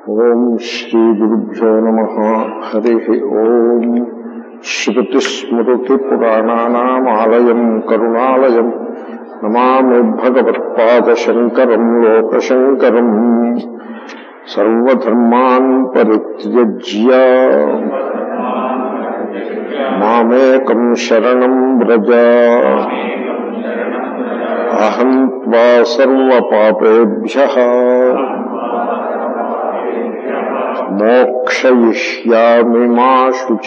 ఓం శ్రీ గురుభ్యో నమ హరి ఓం శ్రుతిస్మృతిపురాణానామాలయం కరుణాలయం నమామి భగవత్పాదశంకరం లోకశంకరం సర్వధర్మాన్ పరిత్యజ్య మామేకం శరణం వ్రజ అహం త్వా సర్వపాపేభ్య మోక్షయిష్యామి మా శుచ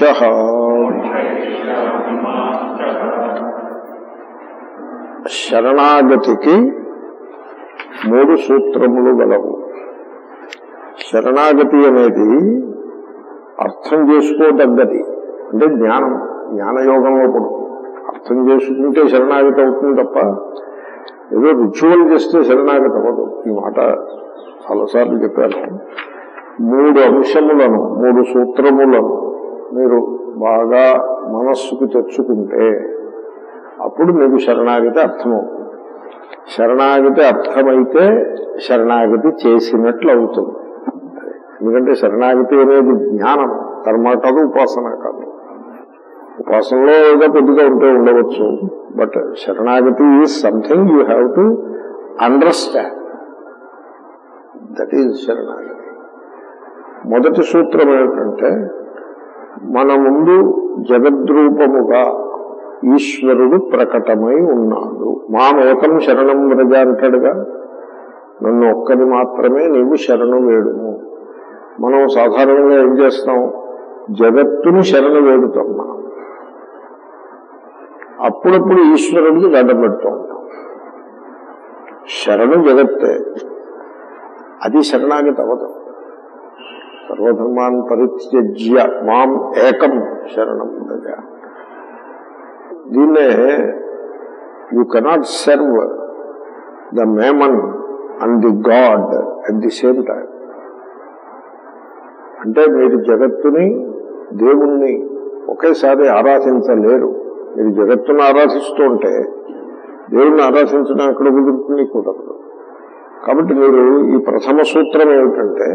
శరణాగతికి మూడు సూత్రములు గలవు శరణాగతి అనేది అర్థం చేసుకోదగ్గది అంటే జ్ఞానం జ్ఞానయోగంలో పడుతుంది అర్థం చేసుకుంటే శరణాగతి అవుతుంది తప్ప ఏదో రిచువల్ చేస్తే శరణాగతి అవ్వదు ఈ మాట చాలాసార్లు చెప్పాను మూడు అంశములను మూడు సూత్రములను మీరు బాగా మనస్సుకు తెచ్చుకుంటే అప్పుడు మీకు శరణాగతి అర్థమవుతుంది శరణాగతి అర్థమైతే శరణాగతి చేసినట్లు అవుతుంది ఎందుకంటే శరణాగతి అనేది జ్ఞానం కర్మ కాదు ఉపాసన కాదు ఉపాసనలో ఏదో కొద్దిగా ఉంటే ఉండవచ్చు బట్ శరణాగతి is something you have to understand that is శరణాగతి మొదటి సూత్రం ఏమిటంటే మన ముందు జగద్రూపముగా ఈశ్వరుడు ప్రకటమై ఉన్నాడు మామేకం శరణం వ్రజ అంటాడుగా నన్ను ఒక్కరి మాత్రమే నీవు శరణు వేడుము మనం సాధారణంగా ఏం చేస్తాం జగత్తుని శరణు వేడుతాం మనం అప్పుడప్పుడు ఈశ్వరుడికి దండం పెడుతూ ఉంటాం శరణు జగత్తే అది శరణాగతి అవదు సర్వధర్మాన్ పరిత్యజ్య మాం ఏకం శరణం వ్రజ దీన్నే you cannot serve the mammon and the god at the same time అంటే మీరు జగత్తుని దేవుణ్ణి ఒకేసారి ఆరాధించలేరు మీరు జగత్తును ఆరాధిస్తూ ఉంటే దేవుణ్ణి ఆరాధించడం ఎక్కడ కుదురుతుంది కుదరదు కాబట్టి మీరు ఈ ప్రథమ సూత్రం ఏమిటంటే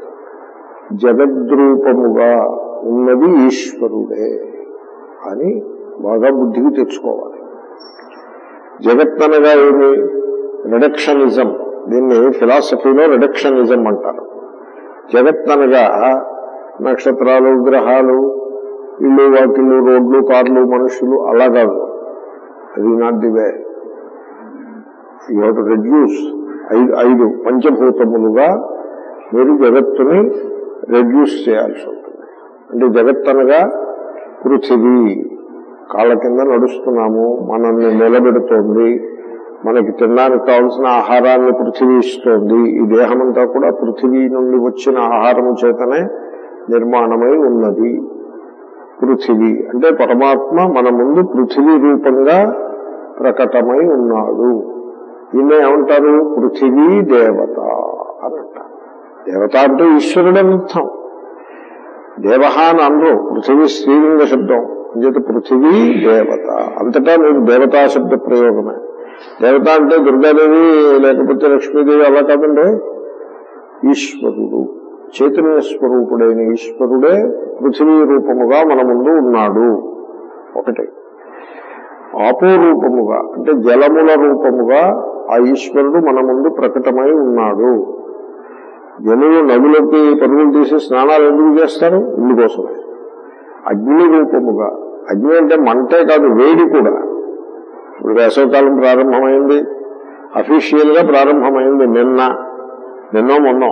జగద్రూపముగా ఉన్నది ఈశ్వరుడే అని బాగా బుద్ధికి తెచ్చుకోవాలి జగత్ అనగా ఏమి రిడక్షనిజం దీన్ని ఫిలాసఫీలో రిడక్షనిజం అంటారు జగత్ అనగా నక్షత్రాలు గ్రహాలు ఇల్లు వాకిళ్ళు రోడ్లు కార్లు మనుషులు అలా కాదు అది not the way you have to reduce ఐదు ఐదు పంచభూతములుగా మీరు జగత్తుని రెడ్యూస్ చేయాల్సి ఉంటుంది అంటే జగత్ అనగా పృథివీ కాళ్ళ కింద నడుస్తున్నాము మనల్ని నిలబెడుతోంది మనకి తినడానికి కావలసిన ఆహారాన్ని పృథివీ ఇస్తోంది ఈ దేహమంతా కూడా పృథివీ నుండి వచ్చిన ఆహారము చేతనే నిర్మాణమై ఉన్నది పృథివీ అంటే పరమాత్మ మన ముందు పృథివీ రూపంగా ప్రకటమై ఉన్నాడు దీన్నే ఏమంటారు పృథివీ దేవత అని అంటారు దేవత అంటే ఈశ్వరుడు అర్థం దేవ అని అందరూ పృథివీ స్త్రీలింగ శబ్దం అంచేత పృథివీ దేవత అంతటా మీకు దేవతా శబ్ద ప్రయోగమే దేవత అంటే దుర్గాదేవి లేకపోతే లక్ష్మీదేవి అలా కాదండి ఈశ్వరుడు చైతన్య స్వరూపుడైన ఈశ్వరుడే పృథివీ రూపముగా మన ముందు ఉన్నాడు ఒకటి ఆపో రూపముగా అంటే జలముల రూపముగా ఆ ఈశ్వరుడు మన ముందు ప్రకటమై ఉన్నాడు జనులు నదులకి పరుగులు తీసి స్నానాలు ఎందుకు చేస్తారు ఇందుకోసమే అగ్ని రూపముగా అగ్ని అంటే మంటే కాదు వేడి కూడా ఇప్పుడు వేసవకాలం ప్రారంభమైంది అఫీషియల్ గా ప్రారంభమైంది నిన్న నిన్నో మొన్నో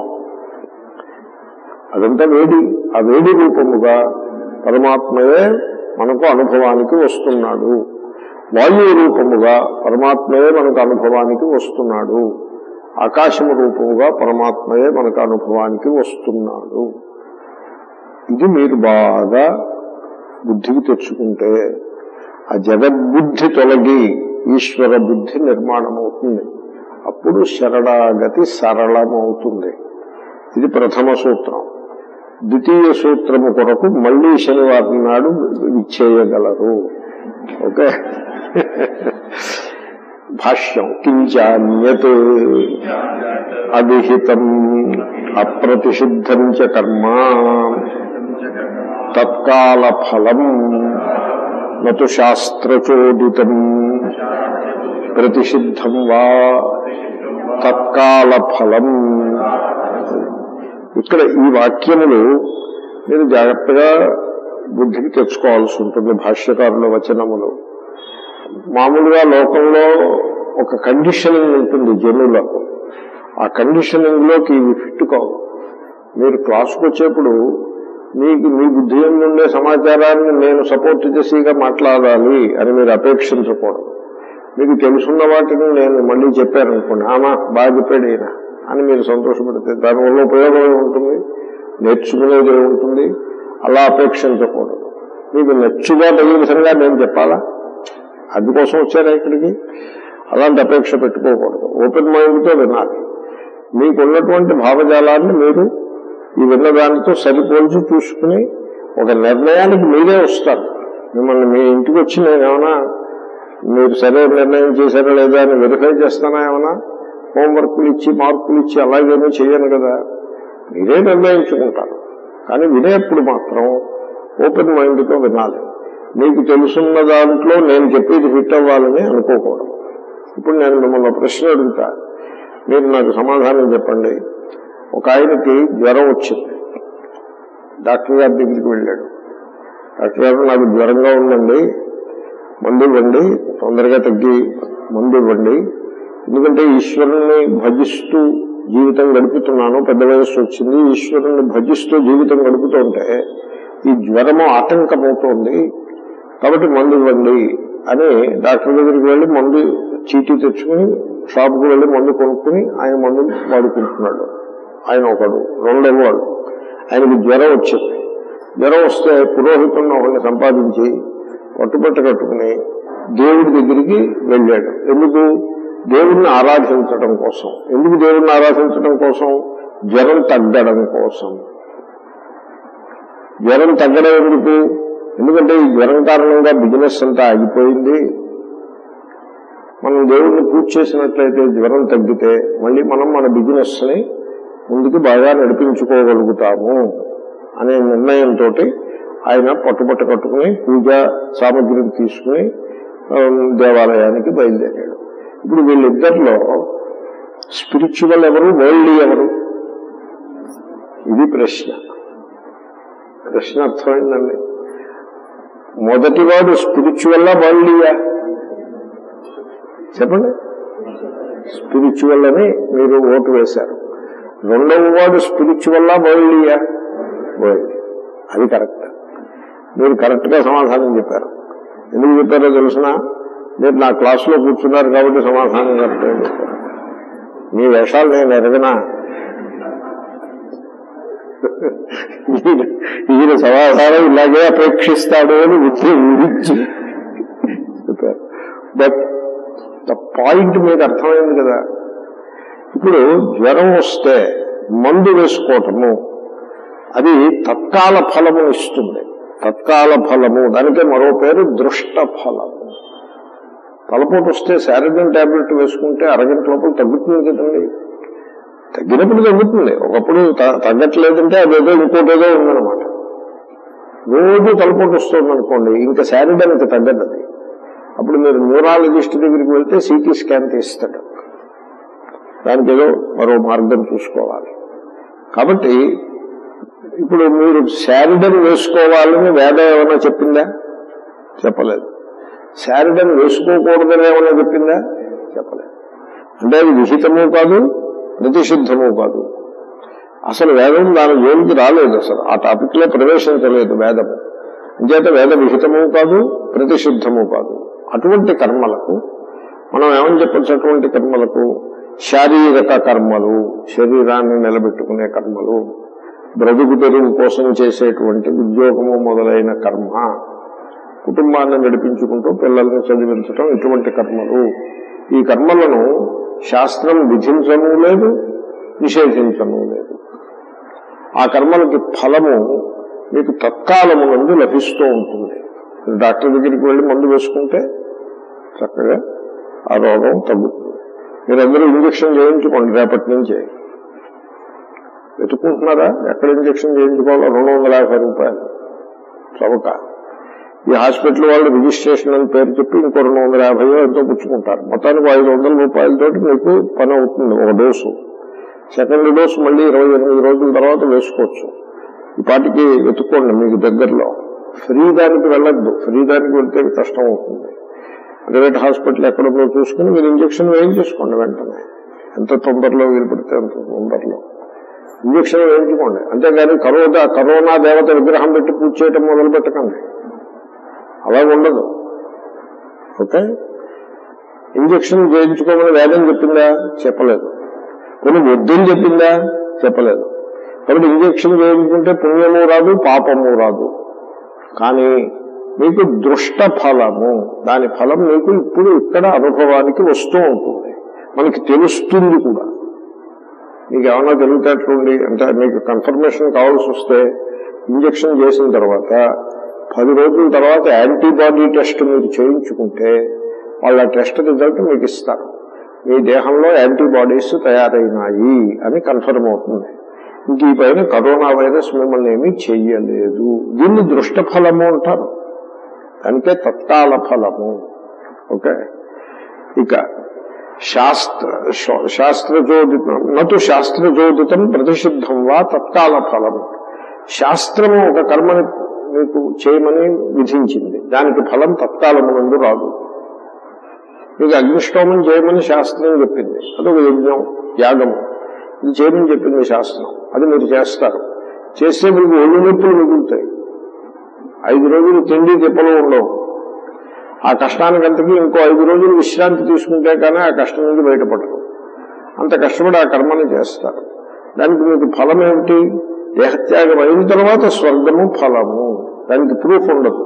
అదంతా వేడి ఆ వేడి రూపముగా పరమాత్మయే మనకు అనుభవానికి వస్తున్నాడు వాయు రూపముగా పరమాత్మయే మనకు అనుభవానికి వస్తున్నాడు ఆకాశము రూపముగా పరమాత్మయే మనకు అనుభవానికి వస్తున్నాడు ఇది మీరు బాగా బుద్ధికి తెచ్చుకుంటే ఆ జగద్బుద్ధి తొలగి ఈశ్వర బుద్ధి నిర్మాణం అవుతుంది అప్పుడు శరణాగతి సరళమవుతుంది ఇది ప్రథమ సూత్రం ద్వితీయ సూత్రము కొరకు మళ్లీ శనివారం నాడు ఇచ్చేయగలరు ఓకే భాష్యం కించాన్యత్ అవిహితం అప్రతిషిద్ధం చ కర్మ తత్కాల ఫలం నతు శాస్త్రచోదితం ప్రతిషిద్ధం వా తత్కాల ఫలం ఇక్కడ ఈ వాక్యములు మీరు జాగ్రత్తగా బుద్ధికి తెచ్చుకోవాల్సి ఉంటుంది భాష్యకారుల వచనములు మామూలుగా లోకంలో ఒక కండిషనింగ్ ఉంటుంది జనులకు ఆ కండిషనింగ్ లోకి ఇవి ఫిట్ కావు మీరు క్లాసుకు వచ్చేప్పుడు మీకు మీ బుద్ధి ఉండే సమాచారాన్ని నేను సపోర్ట్ చేసిగా మాట్లాడాలి అని మీరు అపేక్షించకూడదు మీకు తెలుసున్న వాటిని నేను మళ్ళీ చెప్పాను అనుకోండి ఆమా బాగా చెప్పాడు ఈయన అని మీరు సంతోషపడితే దానివల్ల ఉపయోగం ఏముంటుంది నేర్చుకునేది ఏముంటుంది అలా అపేక్షించకూడదు మీకు నచ్చుగా తగిన విధంగా నేను చెప్పాలా అందుకోసం వచ్చారా ఇక్కడికి అలాంటి అపేక్ష పెట్టుకోకూడదు ఓపెన్ మైండ్తో వినాలి మీకు ఉన్నటువంటి భావజాలాన్ని మీరు ఈ విన్నదానితో సరిపోల్చి చూసుకుని ఒక నిర్ణయానికి మీరే వస్తారు మిమ్మల్ని మీ ఇంటికి వచ్చి నేను ఏమైనా మీరు సరే నిర్ణయం చేశారా లేదా అని వెరిఫై చేస్తానా ఏమైనా హోంవర్క్లు ఇచ్చి మార్కులు ఇచ్చి అలాగేమీ చేయను కదా మీరే నిర్ణయించుకుంటారు కానీ వినేప్పుడు మాత్రం ఓపెన్ మైండ్తో వినాలి మీకు తెలుసున్న దాంట్లో నేను చెప్పేది ఫిట్ అవ్వాలని అనుకోకూడదు ఇప్పుడు నేను మిమ్మల్ని ఒక ప్రశ్న అడుగుతా మీరు నాకు సమాధానం చెప్పండి ఒక ఆయనకి జ్వరం వచ్చింది డాక్టర్ గారి దగ్గరికి వెళ్ళాడు డాక్టర్ గారు నాకు జ్వరంగా ఉందండి మందు ఇవ్వండి తొందరగా తగ్గి మందు ఇవ్వండి ఎందుకంటే ఈశ్వరుణ్ణి భజిస్తూ జీవితం గడుపుతున్నాను పెద్ద వయస్సు వచ్చింది ఈశ్వరుణ్ణి భజిస్తూ జీవితం గడుపుతుంటే ఈ జ్వరము ఆటంకమవుతోంది కాబట్టి మందు ఇవ్వండి అని డాక్టర్ దగ్గరికి వెళ్ళి మందు చీటీ తెచ్చుకుని షాప్కి వెళ్ళి మందు కొనుక్కుని ఆయన మందు వాడుకుంటున్నాడు ఆయన ఒకడు రెండవ వాడు ఆయనకి జ్వరం వచ్చింది జ్వరం వస్తే పురోహితుడిని ఒకరిని సంపాదించి పట్టుబట్ట కట్టుకుని దేవుడి దగ్గరికి వెళ్ళాడు ఎందుకు దేవుడిని ఆరాధించడం కోసం ఎందుకు దేవుడిని ఆరాధించడం కోసం జ్వరం తగ్గడం కోసం జ్వరం తగ్గడం ఎందుకు ఎందుకంటే ఈ జ్వరం కారణంగా బిజినెస్ అంతా ఆగిపోయింది మనం దేవుడిని పూజ చేసినట్లయితే జ్వరం తగ్గితే మళ్ళీ మనం మన బిజినెస్ ని ముందుకు బాగా నడిపించుకోగలుగుతాము అనే నిర్ణయంతో ఆయన పట్టుబట్ట కట్టుకుని పూజా సామగ్రిని తీసుకుని ఆ, దేవాలయానికి బయలుదేరాడు ఇప్పుడు వీళ్ళిద్దరిలో స్పిరిచువల్ ఎవరు వరల్డ్ ఎవరు ఇది ప్రశ్న ప్రశ్న అర్థమైందండి మొదటివాడు స్పిరిచువల్లా వరల్డ్యా చెప్పండి స్పిరిచువల్ అని మీరు ఓటు వేశారు రెండవ వాడు స్పిరిచువల్లా వరల్డ్యా వరల్డ్ అది కరెక్ట్ మీరు కరెక్ట్ గా సమాధానం చెప్పారు ఎందుకు చెప్పారో తెలుసిన మీరు నా క్లాసులో కూర్చున్నారు కాబట్టి సమాధానం కరెక్ట్గా చెప్పారు మీ వేషాలు నేను ఎరగనా ఈయన ఈయన సమాధానం ఇలాగే అపేక్షిస్తాడు అని బుద్ధి ఊహించి చెప్పారు బట్ ద పాయింట్ మీకు అర్థమైంది కదా ఇప్పుడు జ్వరం వస్తే మందు వేసుకోవటము అది తత్కాల ఫలము ఇస్తుంది తత్కాల ఫలము దానికే మరో పేరు దృష్ట ఫలము తలపోటు వస్తే శారీరన్ టాబ్లెట్ వేసుకుంటే అరగంట లోపల తగ్గుతుంది కదండి తగ్గినప్పుడు తగ్గుతుంది ఒకప్పుడు త- తగ్గట్లేదంటే అదేదో ఇంకోటేదో ఉందన్నమాట రోజు తలపోటు వస్తుంది అనుకోండి ఇంకా శారీరన్కి తగ్గదు అది అప్పుడు మీరు న్యూరాలజిస్ట్ దగ్గరికి వెళ్తే సిటీ స్కాన్ తీస్తాడు దానికి ఏదో మరో మార్గం చూసుకోవాలి కాబట్టి ఇప్పుడు మీరు శారీడన్ వేసుకోవాలని వేదం ఏమైనా చెప్పిందా చెప్పలేదు శారీడన్ వేసుకోకూడదని ఏమైనా చెప్పిందా చెప్పలేదు అంటే అది విహితము కాదు ప్రతిషిద్ధము కాదు అసలు వేదం దాని జోలికి రాలేదు అసలు ఆ టాపిక్ లో ప్రవేశించలేదు వేదము అంచేత వేద విహితము కాదు ప్రతిషిద్ధము కాదు అటువంటి కర్మలకు మనం ఏమని చెప్పచ్చు అటువంటి కర్మలకు శారీరక కర్మలు శరీరాన్ని నిలబెట్టుకునే కర్మలు బ్రతుకు తెరువు కోసం చేసేటువంటి ఉద్యోగము మొదలైన కర్మ కుటుంబాన్ని నడిపించుకుంటూ పిల్లల్ని చదివించటం ఇటువంటి కర్మలు ఈ కర్మలను శాస్త్రం విధించను లేదు నిషేధించను లేదు ఆ కర్మలకి ఫలము మీకు తత్కాలము నుండి లభిస్తూ ఉంటుంది డాక్టర్ దగ్గరికి వెళ్ళి మందు వేసుకుంటే చక్కగా ఆ రోగం తగ్గుతుంది మీరందరూ ఇంజక్షన్ చేయించుకోండి రేపటి నుంచే వెతుక్కుంటున్నారా ఎక్కడ ఇంజక్షన్ చేయించుకోవాలో రెండు వందల యాభై రూపాయలు చవక ఈ హాస్పిటల్ వాళ్ళు రిజిస్ట్రేషన్ అని పేరు చెప్పి ఇంకో రెండు వందల యాభై ఎంతో పుచ్చుకుంటారు మొత్తానికి ఐదు వందల రూపాయలతో మీకు పని అవుతుంది ఒక డోసు సెకండ్ డోస్ మళ్ళీ ఇరవై ఎనిమిది రోజుల తర్వాత వేసుకోవచ్చు ఈ పాటికి వెతుక్కోండి మీకు దగ్గరలో ఫ్రీ దానికి వెళ్ళద్దు ఫ్రీ దానికి వెళ్తే కష్టం అవుతుంది ప్రైవేట్ హాస్పిటల్ ఎక్కడో చూసుకుని మీరు ఇంజక్షన్ వేయించేసుకోండి వెంటనే ఎంత తొందరలో వీలు పెడితే అంత తొందరలో ఇంజక్షన్ వేయించుకోండి అంతేగాని కరోనా కరోనా దేవత విగ్రహం పెట్టి పూజ చేయటం మొదలు పెట్టకండి అలా ఉండదు ఓకే ఇంజక్షన్ చేయించుకోమని వేదం చెప్పిందా చెప్పలేదు కొన్ని వద్దని చెప్పిందా చెప్పలేదు కాబట్టి ఇంజక్షన్ చేయించుకుంటే పుణ్యము రాదు పాపము రాదు కానీ మీకు దృష్ట ఫలము దాని ఫలం మీకు ఇప్పుడు ఇక్కడ అనుభవానికి వస్తూ ఉంటుంది మనకి తెలుస్తుంది కూడా మీకు ఏమైనా తెలివితేటలుండి అంటే మీకు కన్ఫర్మేషన్ కావాల్సి వస్తే ఇంజక్షన్ చేసిన తర్వాత పది రోజుల తర్వాత యాంటీబాడీ టెస్ట్ మీరు చేయించుకుంటే వాళ్ళ టెస్ట్ రిజల్ట్ మీకు ఇస్తారు మీ దేహంలో యాంటీబాడీస్ తయారైనాయి అని కన్ఫర్మ్ అవుతుంది ఇంక ఈ పైన కరోనా వైరస్ మిమ్మల్ని ఏమీ చెయ్యలేదు దీన్ని దృష్ట ఫలము అంటారు దానికే తత్కాల ఫలము ఓకే ఇక శాస్త్ర శాస్త్రచోదితం నటు శాస్త్రచోదితం ప్రతిషిద్ధం వా తత్కాల ఫలము శాస్త్రము ఒక కర్మని మీకు చేయమని విధించింది దానికి ఫలం తత్కాలమునందు రాదు మీకు అగ్నిష్టోమం చేయమని శాస్త్రం చెప్పింది అదొక యజ్ఞం యాగము ఇది చేయమని చెప్పింది శాస్త్రం అది మీరు చేస్తారు చేస్తే మీకు ఒళ్ళు నొప్పులు మిగులుతాయి ఐదు రోజులు తిండి తిప్పలు ఉండవు ఆ కష్టానికంతకీ ఇంకో ఐదు రోజులు విశ్రాంతి తీసుకుంటే కానీ ఆ కష్టం నుంచి బయటపడరు అంత కష్టపడి ఆ కర్మని చేస్తారు దానికి మీకు ఫలం ఏమిటి దేహత్యాగం అయిన తర్వాత స్వర్గము ఫలము దానికి ప్రూఫ్ ఉండదు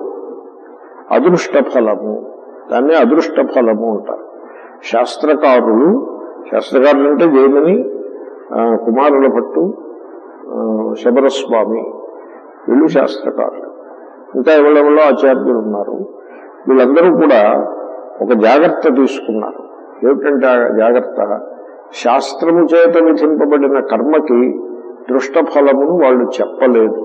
అదృష్ట ఫలము దాన్ని అదృష్ట ఫలము అంటారు శాస్త్రకారులు శాస్త్రకారులు అంటే జైమిని ఆ, కుమారుల భట్టు ఆ, శబరస్వామి వీళ్ళు శాస్త్రకారులు ఇంకా ఎవరెవరో ఆచార్యులు ఉన్నారు వీళ్ళందరూ కూడా ఒక జాగ్రత్త తీసుకున్నారు ఏమిటంటే ఆ జాగ్రత్త శాస్త్రము చేత విధింపబడిన కర్మకి దృష్ట ఫలమును వాళ్ళు చెప్పలేదు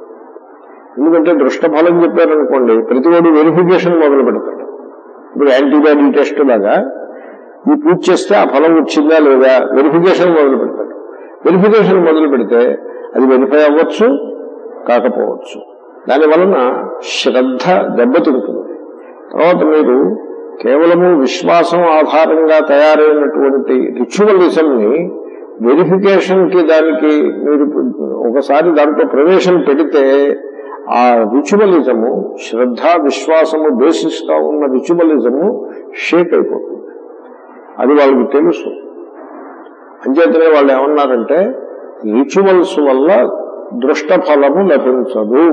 ఎందుకంటే దృష్ట ఫలం చెప్పారనుకోండి ప్రతివాడు వెరిఫికేషన్ మొదలు పెడతాడు ఇప్పుడు యాంటీబాడీ టెస్ట్ లాగా ఈ పూజ చేస్తే ఆ ఫలం వచ్చిందా లేదా వెరిఫికేషన్ మొదలు పెడతాడు వెరిఫికేషన్ మొదలు పెడితే అది వెరిఫై అవ్వచ్చు కాకపోవచ్చు దాని వలన శ్రద్ధ దెబ్బతింటుంది తర్వాత మీరు కేవలము విశ్వాసం ఆధారంగా తయారైనటువంటి రిచువలిజం ని వెరిఫికేషన్ కి దానికి మీరు ఒకసారి దాంట్లో ప్రవేశం పెడితే ఆ రిచువలిజము శ్రద్ధ విశ్వాసము బేసిస్ గా ఉన్న రిచువలిజము షేక్ అయిపోతుంది అది వాళ్ళకి తెలుసు అంచేతనే వాళ్ళు ఏమన్నారంటే రిచువల్స్ వల్ల దృష్ట ఫలము లభించదు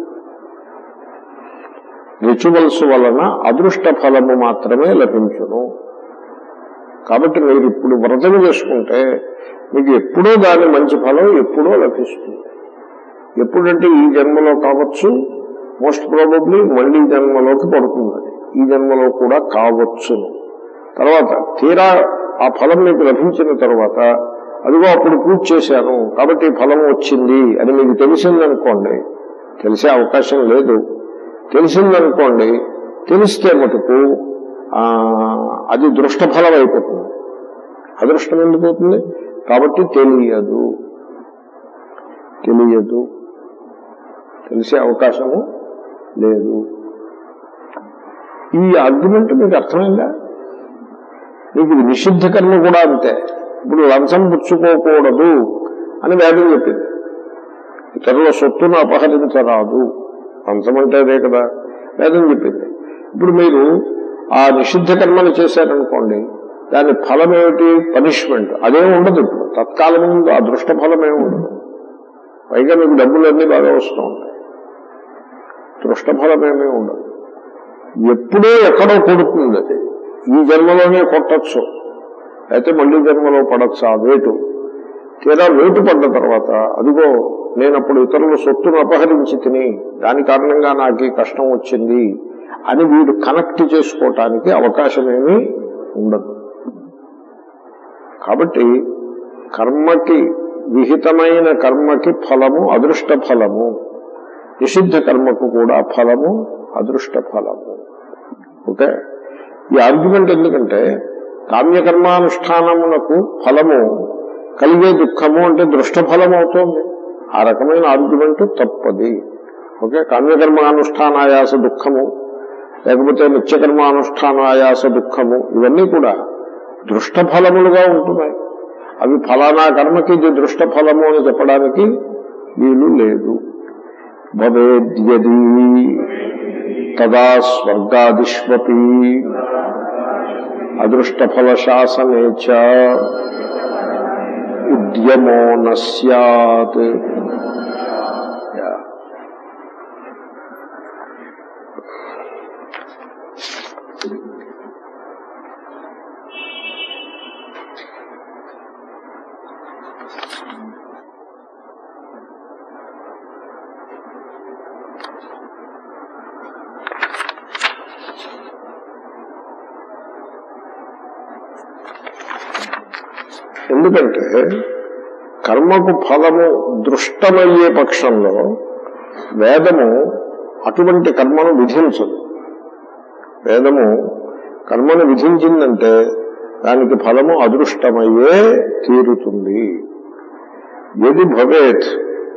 రిచువల్స్ వలన అదృష్ట ఫలము మాత్రమే లభించును కాబట్టి మీరు ఇప్పుడు వ్రతం చేసుకుంటే మీకు ఎప్పుడో దాని మంచి ఫలం ఎప్పుడో లభిస్తుంది ఎప్పుడంటే ఈ జన్మలో కావచ్చు మోస్ట్ ప్రాబబ్లీ మళ్ళీ జన్మలోకి పడుతుంది అది. ఈ జన్మలో కూడా కావచ్చును తర్వాత తీరా ఆ ఫలం మీకు లభించిన తర్వాత అదిగో అప్పుడు పూజ చేశాను కాబట్టి ఈ ఫలం వచ్చింది అని మీకు తెలిసిందనుకోండి తెలిసే అవకాశం లేదు తెలిసిందనుకోండి తెలిస్తే మటుకు ఆ, అది దృష్ట ఫలం అయిపోతుంది అదృష్టం ఎందుకు అవుతుంది కాబట్టి తెలియదు తెలియదు తెలిసే అవకాశము లేదు ఈ ఆర్గ్యుమెంట్ మీకు అర్థమైందా మీకు ఇది నిషిద్ధ కర్మ కూడా అంతే ఇప్పుడు లంచం పుచ్చుకోకూడదు అని వేదం చెప్పింది ఇతరుల సొత్తును అపహరించరాదు లంచం అంటే అదే కదా వేదం చెప్పింది ఇప్పుడు మీరు ఆ నిషిద్ధ కర్మను చేశారనుకోండి దాని ఫలం ఏమిటి పనిష్మెంట్ అదేం ఉండదు ఇప్పుడు తత్కాలం ముందు ఆ దృష్ట ఫలం ఏమి ఉండదు పైగా మీకు డబ్బులన్నీ బాగా వస్తూ ఉంటాయి దృష్ట ఫలం ఏమీ ఉండదు ఎప్పుడో ఎక్కడో కొడుతుంది అది ఈ జన్మలోనే కొట్టచ్చు అయితే మళ్ళీ జన్మలో పడచ్చు ఆ వేటు తీరా వేటు పడ్డ తర్వాత అదిగో నేనప్పుడు ఇతరుల సొత్తును అపహరించి తిని దాని కారణంగా నాకు ఈ కష్టం వచ్చింది అని వీడు కనెక్ట్ చేసుకోవటానికి అవకాశమేమీ ఉండదు కాబట్టి కర్మకి విహితమైన కర్మకి ఫలము అదృష్ట ఫలము నిషిద్ధ కర్మకు కూడా ఫలము అదృష్ట ఫలము ఓకే ఈ ఆర్గ్యుమెంట్ ఎందుకంటే కామ్యకర్మానుష్ఠానమునకు ఫలము కలిగే దుఃఖము అంటే దృష్ట ఫలం అవుతోంది ఆ రకమైన ఆర్గ్యుమెంట్ తప్పది ఓకే కామ్యకర్మానుష్ఠానాయాస దుఃఖము లేకపోతే నిత్యకర్మానుష్ఠానాయాస దుఃఖము ఇవన్నీ కూడా దృష్ట ఫలములుగా ఉంటున్నాయి అవి ఫలానా కర్మకి ఇది దృష్ట ఫలము అని చెప్పడానికి వీలు లేదు భవేద్యది తదా స్వర్గాదిష్వపి అదృష్టఫల శాసనే చ ఉద్యమో నస్యాత్ యా. ఎందుకంటే కర్మకు ఫలము దృష్టమయ్యే పక్షంలో వేదము అటువంటి కర్మను విధించదు వేదము కర్మను విధించిందంటే దానికి ఫలము అదృష్టమయ్యే తీరుతుంది ఎది భవేత్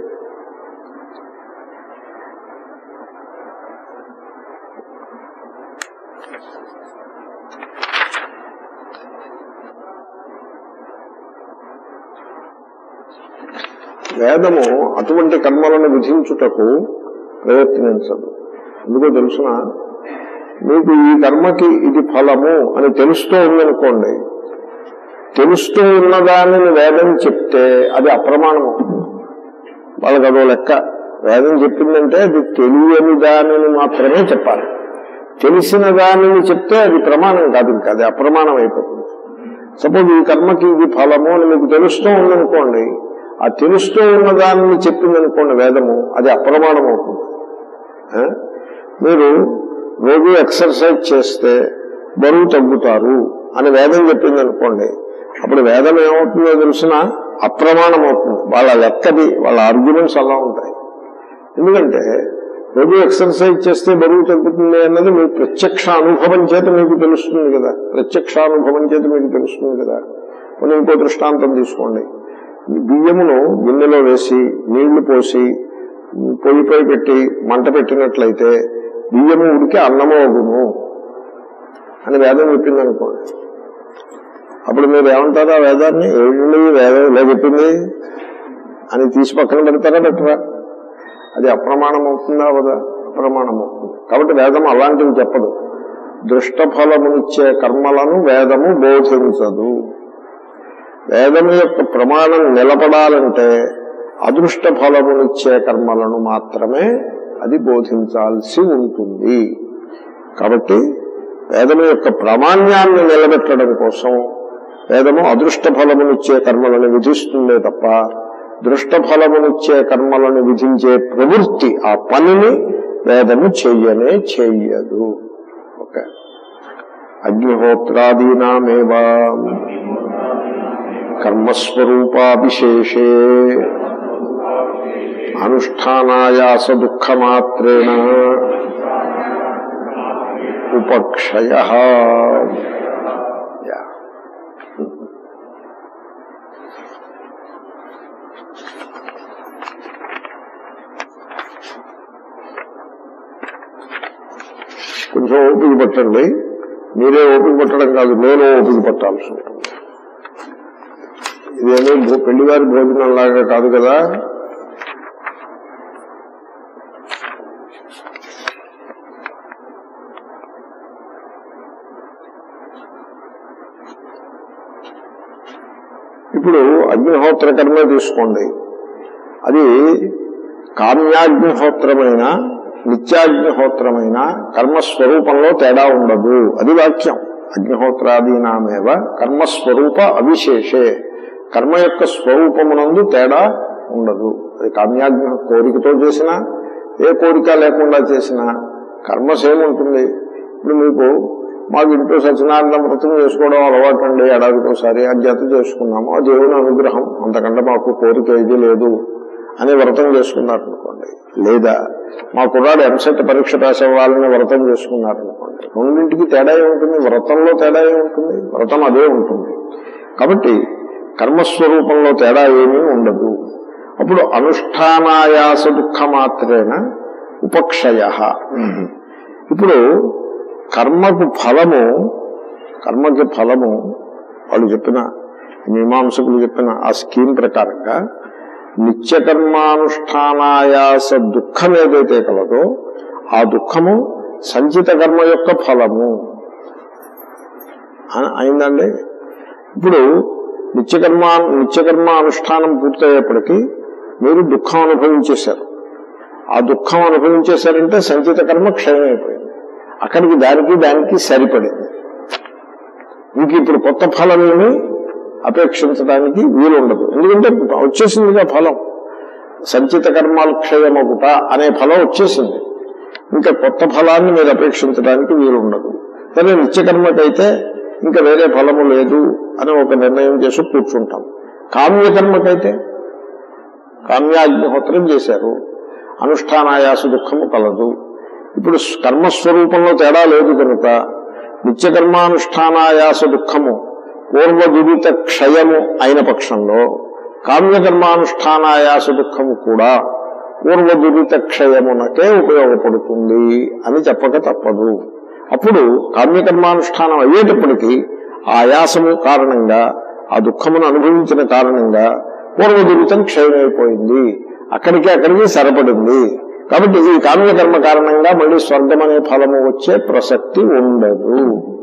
వేదము అటువంటి కర్మలను విధించుటకు ప్రయత్నించదు ఎందుకో తెలుసిన మీకు ఈ కర్మకి ఇది ఫలము అని తెలుస్తూ ఉందనుకోండి తెలుస్తూ ఉన్నదానిని వేదం చెప్తే అది అప్రమాణం అవుతుంది వాళ్ళకి అదో లెక్క వేదం చెప్పిందంటే అది తెలియని దానిని మాత్రమే చెప్పాలి తెలిసిన దానిని చెప్తే అది ప్రమాణం కాదు ఇంకా అది అప్రమాణం అయిపోతుంది సపోజ్ ఈ కర్మకి ఇది ఫలము అని మీకు తెలుస్తూ ఉందనుకోండి ఆ తెలుస్తూ ఉన్న దానిని చెప్పిందనుకోండి వేదము అది అప్రమాణం అవుతుంది ఆ? మీరు రోజు ఎక్సర్సైజ్ చేస్తే బరువు తగ్గుతారు అని వేదం చెప్పింది అనుకోండి అప్పుడు వేదం ఏమవుతుందో తెలిసిన అప్రమాణం అవుతుంది వాళ్ళ లెక్కది వాళ్ళ ఆర్గ్యుమెంట్స్ అలా ఉంటాయి ఎందుకంటే రోజు ఎక్సర్సైజ్ చేస్తే బరువు తగ్గుతుంది అన్నది మీ ప్రత్యక్ష అనుభవం చేత మీకు తెలుస్తుంది కదా ప్రత్యక్ష అనుభవం చేత మీకు తెలుస్తుంది కదా కొన్ని ఇంకో దృష్టాంతం తీసుకోండి ఈ బియ్యమును గిన్నెలో వేసి నీళ్లు పోసి పొయ్యిపై పెట్టి మంట పెట్టినట్లయితే బియ్యము ఉడికి అన్నము అగును అని వేదం చెప్పింది అనుకోండి అప్పుడు మీరు ఏమంటారు ఆ వేదాన్ని ఏంటి వేదం ఇలా చెప్పింది అని తీసి పక్కన పెడతారా పెట్టరా అది అప్రమాణం అవుతుందా అవదా అప్రమాణం అవుతుంది కాబట్టి వేదం అలాంటివి చెప్పదు దృష్ట ఫలమునిచ్చే కర్మలను వేదము బోధించదు వేదము యొక్క ప్రమాణం నిలబడాలంటే అదృష్ట ఫలమునిచ్చే కర్మలను మాత్రమే అది బోధించాల్సి ఉంటుంది కాబట్టి వేదము యొక్క ప్రామాణ్యాన్ని నిలబెట్టడం కోసం వేదము అదృష్ట ఫలమునిచ్చే కర్మలను విధిస్తుందే తప్ప దృష్ట ఫలమునిచ్చే కర్మలను విధించే ప్రవృత్తి ఆ పనిని వేదము చెయ్యనే చెయ్యదు ఓకే అగ్నిహోత్రాదీనామేవా కర్మస్వరూపాభిశేషే అనుష్ఠానాయాస దుఃఖమాత్రేణ ఉపక్షయ యా. కొంచెం ఓపిక పట్టండి మీరే ఓపిక పట్టడం కాదు నేను ఓపిక పట్టాల్సి ఉంటుంది ఇదేమీ భో- పెళ్లివారి భోజనం లాగా కాదు కదా ఇప్పుడు అగ్నిహోత్ర కర్మ తీసుకోండి అది కామ్యాగ్నిహోత్రమైన నిత్యాగ్నిహోత్రమైన కర్మస్వరూపంలో తేడా ఉండదు అది వాక్యం అగ్నిహోత్రాదీనామేవ కర్మస్వరూప అవిశేషే కర్మ యొక్క స్వరూపమునందు తేడా ఉండదు అది కామ్యాగ్ని కోరికతో చేసినా ఏ కోరిక లేకుండా చేసినా కర్మ సేమ్ ఉంటుంది ఇప్పుడు మీకు మాకు ఇంట్లో సత్యనారాయణ వ్రతం చేసుకోవడం అలవాటు అండి ఏడాదికోసారి అది జత చేసుకున్నాము ఆ దేవుని అనుగ్రహం అంతకంటే మాకు కోరిక ఏది లేదు అని వ్రతం చేసుకున్నారు అనుకోండి లేదా మా కుర్రాడు ఎంసెట్ పరీక్ష రాసే వాళ్ళని వ్రతం చేసుకున్నారు అనుకోండి రెండింటికి తేడా ఏముంటుంది వ్రతంలో తేడా ఏముంటుంది వ్రతం అదే ఉంటుంది కాబట్టి కర్మస్వరూపంలో తేడా ఏమీ ఉండదు అప్పుడు అనుష్ఠానాయాస దుఃఖ మాత్రేన ఉపక్షయ ఇప్పుడు కర్మకు ఫలము కర్మకి ఫలము వాళ్ళు చెప్పిన మీమాంసకులు చెప్పిన ఆ స్కీమ్ ప్రకారంగా నిత్యకర్మానుష్ఠానాయాస దుఃఖం ఏదైతే కలదో ఆ దుఃఖము సంచిత కర్మ యొక్క ఫలము అ- అయిందండి ఇప్పుడు నిత్యకర్మ నిత్యకర్మ అనుష్ఠానం పూర్తయ్యేప్పటికీ మీరు దుఃఖం అనుభవించేశారు ఆ దుఃఖం అనుభవించేశారంటే సంచిత కర్మ క్షయం అయిపోయింది అక్కడికి దానికి దానికి సరిపడింది ఇంక ఇప్పుడు కొత్త ఫలం ఏమి అపేక్షించడానికి వీలుండదు ఎందుకంటే వచ్చేసిందిగా ఫలం సంచిత కర్మాలు క్షయమగుట అనే ఫలం వచ్చేసింది ఇంకా కొత్త ఫలాన్ని మీరు అపేక్షించడానికి వీలుండదు కానీ నిత్యకర్మకైతే ఇంకా వేరే ఫలము లేదు అని ఒక నిర్ణయం చేసి కూర్చుంటాం కామ్యకర్మకైతే కామ్యాగ్నిహోత్రం చేశారు అనుష్ఠానాయాస దుఃఖము కలదు ఇప్పుడు కర్మస్వరూపంలో తేడా లేదు కనుక నిత్యకర్మానుష్ఠానాయాస దుఃఖము పూర్వ దురిత క్షయము అయిన పక్షంలో కామ్యకర్మానుష్ఠానాయాస దుఃఖము కూడా పూర్వ దురిత క్షయమునకే ఉపయోగపడుతుంది అని చెప్పక తప్పదు అప్పుడు కామ్యకర్మానుష్ఠానం అయ్యేటప్పటికీ ఆ ఆయాసము కారణంగా ఆ దుఃఖమును అనుభవించిన కారణంగా పూర్వ దురితం క్షయమైపోయింది అక్కడికి అక్కడికి సరిపడింది కాబట్టి ఈ కామ్యకర్మ కారణంగా మళ్ళీ స్వర్గం అనే ఫలము వచ్చే ప్రసక్తి ఉండదు